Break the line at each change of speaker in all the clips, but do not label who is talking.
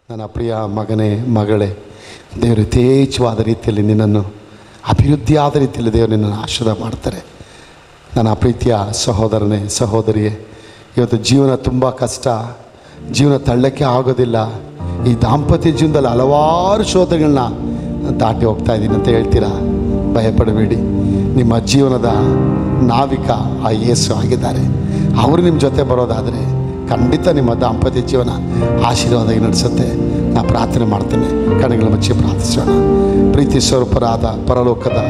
ನನ್ನ ಪ್ರಿಯ ಮಗನೇ ಮಗಳೇ ದೇವರು ಯಥೇಚ್ಛವಾದ ರೀತಿಯಲ್ಲಿ ನಿನ್ನನ್ನು ಅಭಿವೃದ್ಧಿಯಾದ ರೀತಿಯಲ್ಲಿ ದೇವರು ನಿನ್ನನ್ನು ಆಶೀರ್ವಾದ ಮಾಡ್ತಾರೆ ನನ್ನ ಪ್ರೀತಿಯ ಸಹೋದರನೇ ಸಹೋದರಿಯೇ ಇವತ್ತು ಜೀವನ ತುಂಬ ಕಷ್ಟ ಜೀವನ ತಳ್ಳಕ್ಕೆ ಆಗೋದಿಲ್ಲ ಈ ದಾಂಪತ್ಯ ಜೀವನದಲ್ಲಿ ಹಲವಾರು ಶೋಧಗಳನ್ನ ದಾಟಿ ಹೋಗ್ತಾ ಇದ್ದೀನಿ ಅಂತ ಹೇಳ್ತೀರಾ ಭಯಪಡಬೇಡಿ ನಿಮ್ಮ ಜೀವನದ ನಾವಿಕ ಆ ಯೇಸು ಆಗಿದ್ದಾರೆ ಅವರು ನಿಮ್ಮ ಜೊತೆ ಬರೋದಾದರೆ ಖಂಡಿತ ನಿಮ್ಮ ದಾಂಪತ್ಯ ಜೀವನ ಆಶೀರ್ವಾದ ನಡೆಸುತ್ತೆ ನಾ ಪ್ರಾರ್ಥನೆ ಮಾಡ್ತೇನೆ ಕಣಗಳ ಮುಚ್ಚಿ ಪ್ರಾರ್ಥಿಸೋಣ ಪ್ರೀತಿ ಸ್ವರೂಪರಾದ ಪರಲೋಕದ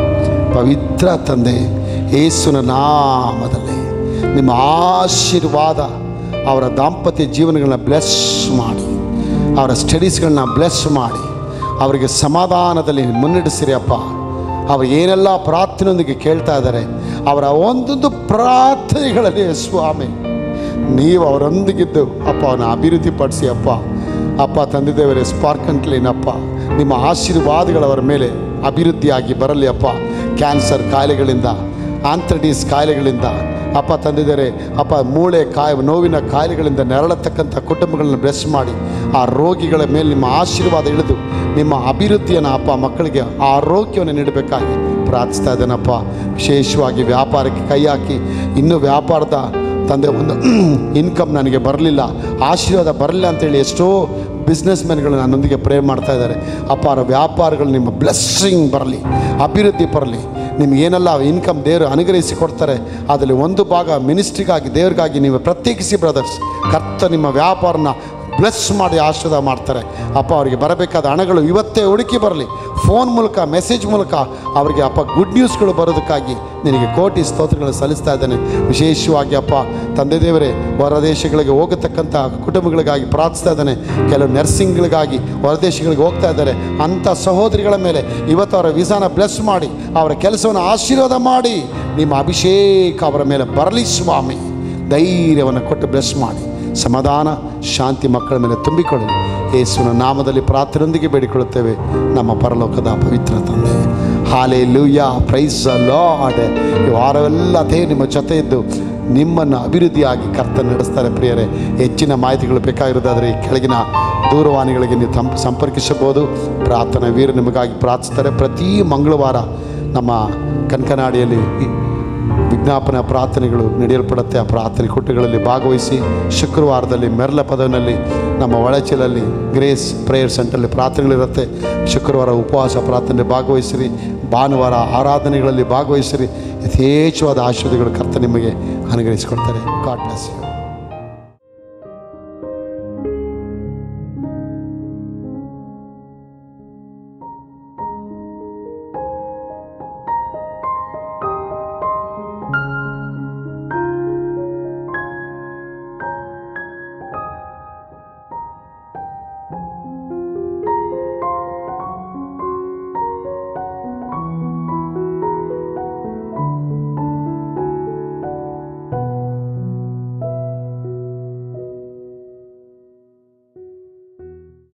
ಪವಿತ್ರ ತಂದೆ ಯೇಸುನ ನಾಮದಲ್ಲಿ ನಿಮ್ಮ ಆಶೀರ್ವಾದ ಅವರ ದಾಂಪತ್ಯ ಜೀವನಗಳನ್ನ ಬ್ಲೆಸ್ ಮಾಡಿ ಅವರ ಸ್ಟಡೀಸ್ಗಳನ್ನ ಬ್ಲೆಸ್ ಮಾಡಿ ಅವರಿಗೆ ಸಮಾಧಾನದಲ್ಲಿ ಮುನ್ನಡೆಸಿರಿ ಅಪ್ಪ ಅವರು ಏನೆಲ್ಲ ಪ್ರಾರ್ಥನೆಯೊಂದಿಗೆ ಕೇಳ್ತಾ ಇದ್ದಾರೆ ಅವರ ಒಂದೊಂದು ಪ್ರಾರ್ಥನೆಗಳಲ್ಲಿ ಸ್ವಾಮಿ ನೀವು ಅವರೊಂದಿಗಿದ್ದು ಅಪ್ಪ ಅವನ ಅಭಿವೃದ್ಧಿಪಡಿಸಿ ಅಪ್ಪ ಅಪ್ಪ ತಂದಿದ್ದೇವರೇ ಸ್ಪಾರ್ಕ್ ಅಪ್ಪ ನಿಮ್ಮ ಆಶೀರ್ವಾದಗಳು ಅವರ ಮೇಲೆ ಅಭಿವೃದ್ಧಿಯಾಗಿ ಬರಲಿ ಅಪ್ಪ ಕ್ಯಾನ್ಸರ್ ಕಾಯಿಲೆಗಳಿಂದ ಆಂಥ್ರಡೀಸ್ ಕಾಯಿಲೆಗಳಿಂದ ಅಪ್ಪ ತಂದಿದ್ದಾರೆ ಅಪ್ಪ ಮೂಳೆ ಕಾಯ ನೋವಿನ ಕಾಯಿಲೆಗಳಿಂದ ನೆರಳತಕ್ಕಂಥ ಕುಟುಂಬಗಳನ್ನು ಬ್ಲೆಸ್ ಮಾಡಿ ಆ ರೋಗಿಗಳ ಮೇಲೆ ನಿಮ್ಮ ಆಶೀರ್ವಾದ ಇಳಿದು ನಿಮ್ಮ ಅಭಿವೃದ್ಧಿಯನ್ನು ಅಪ್ಪ ಮಕ್ಕಳಿಗೆ ಆರೋಗ್ಯವನ್ನು ನೀಡಬೇಕಾಗಿ ಪ್ರಾರ್ಥಿಸ್ತಾ ಇದ್ದೇನಪ್ಪ ವಿಶೇಷವಾಗಿ ವ್ಯಾಪಾರಕ್ಕೆ ಕೈ ಹಾಕಿ ಇನ್ನೂ ವ್ಯಾಪಾರದ ತಂದೆ ಒಂದು ಇನ್ಕಮ್ ನನಗೆ ಬರಲಿಲ್ಲ ಆಶೀರ್ವಾದ ಬರಲಿಲ್ಲ ಅಂತೇಳಿ ಎಷ್ಟೋ ಬಿಸ್ನೆಸ್ ಮ್ಯಾನ್ಗಳು ನನ್ನೊಂದಿಗೆ ಪ್ರೇ ಮಾಡ್ತಾ ಇದ್ದಾರೆ ಅಪ್ಪ ಅವರ ವ್ಯಾಪಾರಗಳು ನಿಮ್ಮ ಬ್ಲೆಸ್ಸಿಂಗ್ ಬರಲಿ ಅಭಿವೃದ್ಧಿ ಬರಲಿ ನಿಮ್ಗೆ ಏನೆಲ್ಲ ಇನ್ಕಮ್ ದೇವರು ಅನುಗ್ರಹಿಸಿ ಕೊಡ್ತಾರೆ ಅದರಲ್ಲಿ ಒಂದು ಭಾಗ ಮಿನಿಸ್ಟ್ರಿಗಾಗಿ ದೇವ್ರಿಗಾಗಿ ನೀವು ಪ್ರತ್ಯೇಕಿಸಿ ಬ್ರದರ್ಸ್ ಕರ್ತ ನಿಮ್ಮ ವ್ಯಾಪಾರನ ಬ್ಲೆಸ್ ಮಾಡಿ ಆಶೀರ್ವಾದ ಮಾಡ್ತಾರೆ ಅಪ್ಪ ಅವರಿಗೆ ಬರಬೇಕಾದ ಹಣಗಳು ಇವತ್ತೇ ಹುಡುಕಿ ಬರಲಿ ಫೋನ್ ಮೂಲಕ ಮೆಸೇಜ್ ಮೂಲಕ ಅವರಿಗೆ ಅಪ್ಪ ಗುಡ್ ನ್ಯೂಸ್ಗಳು ಬರೋದಕ್ಕಾಗಿ ನಿನಗೆ ಕೋಟಿ ಸ್ತೋತ್ರಗಳನ್ನು ಸಲ್ಲಿಸ್ತಾ ಇದ್ದೇನೆ ವಿಶೇಷವಾಗಿ ಅಪ್ಪ ತಂದೆ ದೇವರೇ ಹೊರದೇಶಗಳಿಗೆ ಹೋಗತಕ್ಕಂಥ ಕುಟುಂಬಗಳಿಗಾಗಿ ಪ್ರಾರ್ಥಿಸ್ತಾ ಇದ್ದಾನೆ ಕೆಲವು ನರ್ಸಿಂಗ್ಗಳಿಗಾಗಿ ಹೊರದೇಶಗಳಿಗೆ ಹೋಗ್ತಾ ಇದ್ದಾರೆ ಅಂಥ ಸಹೋದರಿಗಳ ಮೇಲೆ ಇವತ್ತು ಅವರ ವಿಸಾನ ಬ್ಲೆಸ್ ಮಾಡಿ ಅವರ ಕೆಲಸವನ್ನು ಆಶೀರ್ವಾದ ಮಾಡಿ ನಿಮ್ಮ ಅಭಿಷೇಕ ಅವರ ಮೇಲೆ ಬರಲಿ ಸ್ವಾಮಿ ಧೈರ್ಯವನ್ನು ಕೊಟ್ಟು ಬ್ಲೆಸ್ ಮಾಡಿ ಸಮಾಧಾನ ಶಾಂತಿ ಮಕ್ಕಳ ಮೇಲೆ ತುಂಬಿಕೊಳ್ಳಿ ಯೇಸುವಿನ ನಾಮದಲ್ಲಿ ಪ್ರಾರ್ಥನೆಯೊಂದಿಗೆ ಬೇಡಿಕೊಳ್ಳುತ್ತೇವೆ ನಮ್ಮ ಪರಲೋಕದ ಪವಿತ್ರ ತಂದೆ ಹಾಲೆ ಲೂಯ ಪ್ರೈಸ್ ಲಾಡ್ ಈ ವಾರವೆಲ್ಲ ಅದೇ ನಿಮ್ಮ ಜೊತೆ ಇದ್ದು ನಿಮ್ಮನ್ನು ಅಭಿವೃದ್ಧಿಯಾಗಿ ಕರ್ತ ನಡೆಸ್ತಾರೆ ಪ್ರಿಯರೇ ಹೆಚ್ಚಿನ ಮಾಹಿತಿಗಳು ಬೇಕಾಗಿರೋದಾದರೆ ಈ ಕೆಳಗಿನ ದೂರವಾಣಿಗಳಿಗೆ ನೀವು ತಂ ಸಂಪರ್ಕಿಸಬಹುದು ಪ್ರಾರ್ಥನಾ ವೀರ ನಿಮಗಾಗಿ ಪ್ರಾರ್ಥಿಸ್ತಾರೆ ಪ್ರತಿ ಮಂಗಳವಾರ ನಮ್ಮ ಕನಕನಾಡಿಯಲ್ಲಿ ಈ ವಿಜ್ಞಾಪನಾ ಪ್ರಾರ್ಥನೆಗಳು ನಡೆಯಲ್ಪಡುತ್ತೆ ಆ ಪ್ರಾರ್ಥನೆ ಕುಟ್ಟುಗಳಲ್ಲಿ ಭಾಗವಹಿಸಿ ಶುಕ್ರವಾರದಲ್ಲಿ ಮೆರ್ಲ ಪದವಿನಲ್ಲಿ ನಮ್ಮ ಒಳಚಲಲ್ಲಿ ಗ್ರೇಸ್ ಪ್ರೇಯರ್ ಸೆಂಟರಲ್ಲಿ ಪ್ರಾರ್ಥನೆಗಳಿರುತ್ತೆ ಶುಕ್ರವಾರ ಉಪವಾಸ ಪ್ರಾರ್ಥನೆ ಭಾಗವಹಿಸಿರಿ ಭಾನುವಾರ ಆರಾಧನೆಗಳಲ್ಲಿ ಭಾಗವಹಿಸಿರಿ ಯಥೇಚ್ಛವಾದ ಆಶೀರ್ವಾದಗಳು ಕರ್ತ ನಿಮಗೆ ಅನುಗ್ರಹಿಸಿಕೊಡ್ತಾರೆ ಗಾಡ್ ಬ್ಲೆಸ್ ಯು